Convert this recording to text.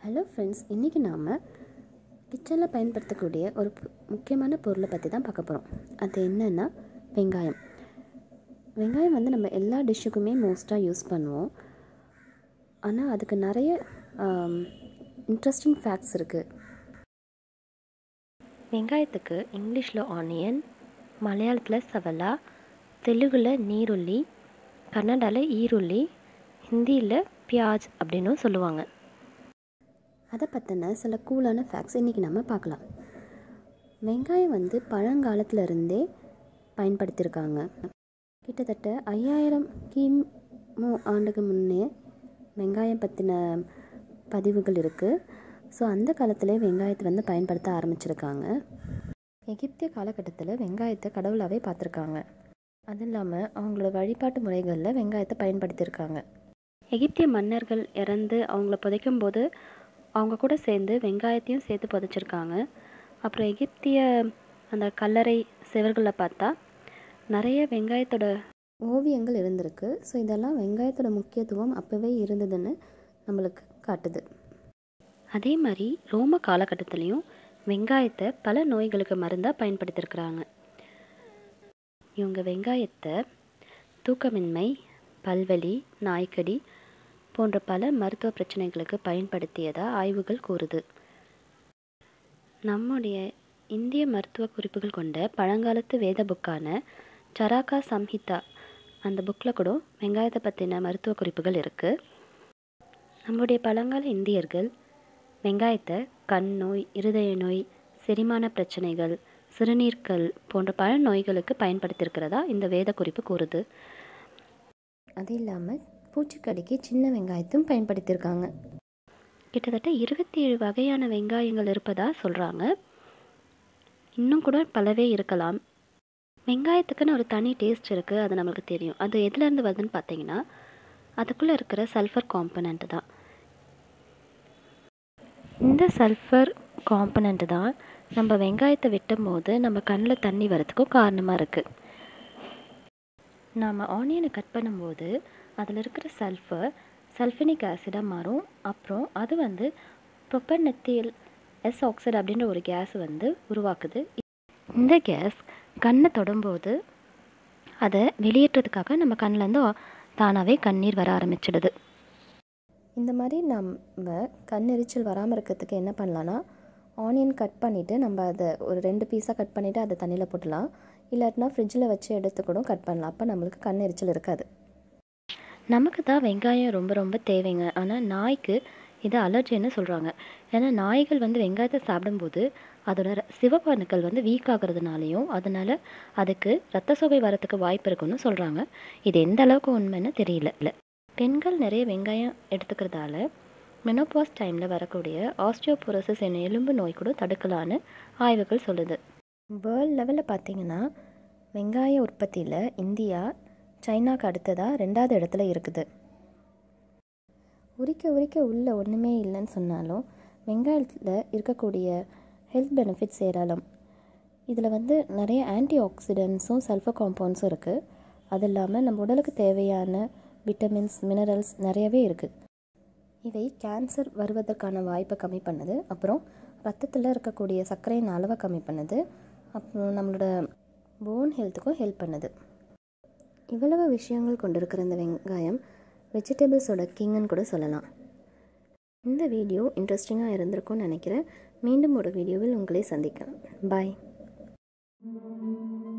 hello friends இன்றைக்கி நாம் கிச்சனில் பயன்படுத்தக்கூடிய ஒரு பு- முக்கியமான பொருளை பற்றி தான் பார்க்க போகிறோம் அது என்னென்னா வெங்காயம் வெங்காயம் வந்து நம்ம எல்லா டிஷ்ஷுக்குமே மோஸ்ட்டாக யூஸ் பண்ணுவோம் ஆனால் அதுக்கு நிறைய இன்ட்ரெஸ்டிங் ஃபேக்ட்ஸ் இருக்குது வெங்காயத்துக்கு இங்கிலீஷில் ஆனியன் மலையாளத்தில் சவலா தெலுங்கில் நீருள்ளி கன்னடாவில் ஈருள்ளி ஹிந்தியில் பியாஜ் அப்படின்னும் சொல்லுவாங்க அதை பற்றின சில கூலான ஃபேக்ட்ஸ் இன்றைக்கி நம்ம பார்க்கலாம் வெங்காயம் வந்து பழங்காலத்துல இருந்தே பயன்படுத்தியிருக்காங்க கிட்டத்தட்ட ஐயாயிரம் கிமு ஆண்டுக்கு முன்னே வெங்காயம் பற்றின பதிவுகள் இருக்குது ஸோ அந்த காலத்திலே வெங்காயத்தை வந்து பயன்படுத்த ஆரம்பிச்சிருக்காங்க எகிப்திய காலகட்டத்தில் வெங்காயத்தை கடவுளாகவே பார்த்துருக்காங்க அது இல்லாமல் அவங்களோட வழிபாட்டு முறைகளில் வெங்காயத்தை பயன்படுத்தியிருக்காங்க எகிப்திய மன்னர்கள் இறந்து அவங்கள புதைக்கும் போது அவங்க கூட சேர்ந்து வெங்காயத்தையும் சேர்த்து புதைச்சிருக்காங்க அப்புறம் எகிப்திய அந்த கல்லறை சுவர்களில் பார்த்தா நிறைய வெங்காயத்தோட ஓவியங்கள் இருந்திருக்கு ஸோ இதெல்லாம் வெங்காயத்தோட முக்கியத்துவம் அப்போவே இருந்ததுன்னு நம்மளுக்கு காட்டுது அதே மாதிரி ரோம காலகட்டத்திலையும் வெங்காயத்தை பல நோய்களுக்கு மருந்தாக பயன்படுத்தியிருக்கிறாங்க இவங்க வெங்காயத்தை தூக்கமின்மை பல்வலி நாய்க்கடி போன்ற பல மருத்துவ பிரச்சனைகளுக்கு பயன்படுத்தியதாக ஆய்வுகள் கூறுது நம்முடைய இந்திய மருத்துவ குறிப்புகள் கொண்ட பழங்காலத்து வேத புக்கான சராக்கா சம்ஹிதா அந்த புக்கில் கூட வெங்காயத்தை பற்றின மருத்துவ குறிப்புகள் இருக்குது நம்முடைய பழங்கால இந்தியர்கள் வெங்காயத்தை கண் நோய் இருதய நோய் செரிமான பிரச்சனைகள் சிறுநீர்க்கல் போன்ற பல நோய்களுக்கு பயன்படுத்தியிருக்கிறதா இந்த வேத குறிப்பு கூறுது அது இல்லாமல் பூச்சிக்கடிக்கு சின்ன வெங்காயத்தையும் பயன்படுத்தியிருக்காங்க கிட்டத்தட்ட இருபத்தி ஏழு வகையான வெங்காயங்கள் இருப்பதா சொல்கிறாங்க இன்னும் கூட பலவே இருக்கலாம் வெங்காயத்துக்குன்னு ஒரு தனி டேஸ்ட் இருக்குது அது நம்மளுக்கு தெரியும் அது எதுலேருந்து வருதுன்னு பார்த்தீங்கன்னா அதுக்குள்ளே இருக்கிற சல்ஃபர் காம்பனண்ட் தான் இந்த சல்ஃபர் காம்பனண்ட் தான் நம்ம வெங்காயத்தை வெட்டும் போது நம்ம கண்ணில் தண்ணி வரதுக்கும் காரணமாக இருக்குது நாம் ஆனியனை கட் பண்ணும்போது அதில் இருக்கிற சல்ஃபர் சல்ஃபனிக் ஆசிடாக மாறும் அப்புறம் அது வந்து ப்ரொப்பனெத்தியல் எஸ் ஆக்சைடு அப்படின்ற ஒரு கேஸ் வந்து உருவாக்குது இந்த கேஸ் கண்ணை தொடும்போது அதை வெளியேற்றதுக்காக நம்ம கண்ணிலேருந்து தானாகவே கண்ணீர் வர ஆரம்பிச்சிடுது இந்த மாதிரி நம்ம கண் எரிச்சல் வராமல் இருக்கிறதுக்கு என்ன பண்ணலான்னா ஆனியன் கட் பண்ணிவிட்டு நம்ம அதை ஒரு ரெண்டு பீஸாக கட் பண்ணிவிட்டு அதை தண்ணியில் போட்டுடலாம் இல்லாட்டினா ஃப்ரிட்ஜில் வச்சு எடுத்து கூட கட் பண்ணலாம் அப்போ நம்மளுக்கு கண் எரிச்சல் இருக்காது நமக்கு தான் வெங்காயம் ரொம்ப ரொம்ப தேவைங்க ஆனால் நாய்க்கு இது அலர்ஜின்னு சொல்கிறாங்க ஏன்னா நாய்கள் வந்து வெங்காயத்தை சாப்பிடும்போது அதோட ர- சிவப்பு அணுக்கள் வந்து வீக் ஆகுறதுனாலையும் அதனால் அதுக்கு ரத்த சோகை வரத்துக்கு வாய்ப்பு இருக்குன்னு சொல்கிறாங்க இது எந்த அளவுக்கு உண்மைன்னு தெரியல இல்லை பெண்கள் நிறைய வெங்காயம் எடுத்துக்கிறதால மெனோபாஸ் டைமில் வரக்கூடிய ஆஸ்டியோபோரோசிஸ் என்ற எலும்பு நோய் கூட தடுக்கலான்னு ஆய்வுகள் சொல்லுது வேர்ல்ட் லெவலில் பார்த்தீங்கன்னா வெங்காய உற்பத்தியில் இந்தியா சைனாக்கு அடுத்ததாக ரெண்டாவது இடத்துல இருக்குது உரிக்க உரிக்க உள்ள ஒன்றுமே இல்லைன்னு சொன்னாலும் வெங்காயத்தில் இருக்கக்கூடிய ஹெல்த் பெனிஃபிட்ஸ் ஏராளம் இதில் வந்து நிறைய ஆன்டி ஆக்சிடென்ட்ஸும் சல்ஃபர் காம்பவுண்ட்ஸும் இருக்குது அது இல்லாமல் நம்ம உடலுக்கு தேவையான விட்டமின்ஸ் மினரல்ஸ் நிறையவே இருக்குது இவை கேன்சர் வருவதற்கான வாய்ப்பை கம்மி பண்ணுது அப்புறம் ரத்தத்தில் இருக்கக்கூடிய சர்க்கரையின் அளவை கம்மி பண்ணுது அப்புறம் நம்மளோட போன் ஹெல்த்துக்கும் ஹெல்ப் பண்ணுது இவ்வளவு விஷயங்கள் கொண்டிருக்கிற இந்த வெங்காயம் வெஜிடபிள்ஸோட கிங்குன்னு கூட சொல்லலாம் இந்த வீடியோ இன்ட்ரெஸ்டிங்காக இருந்திருக்கும்னு நினைக்கிறேன் மீண்டும் ஒரு வீடியோவில் உங்களை சந்திக்கிறேன் பாய்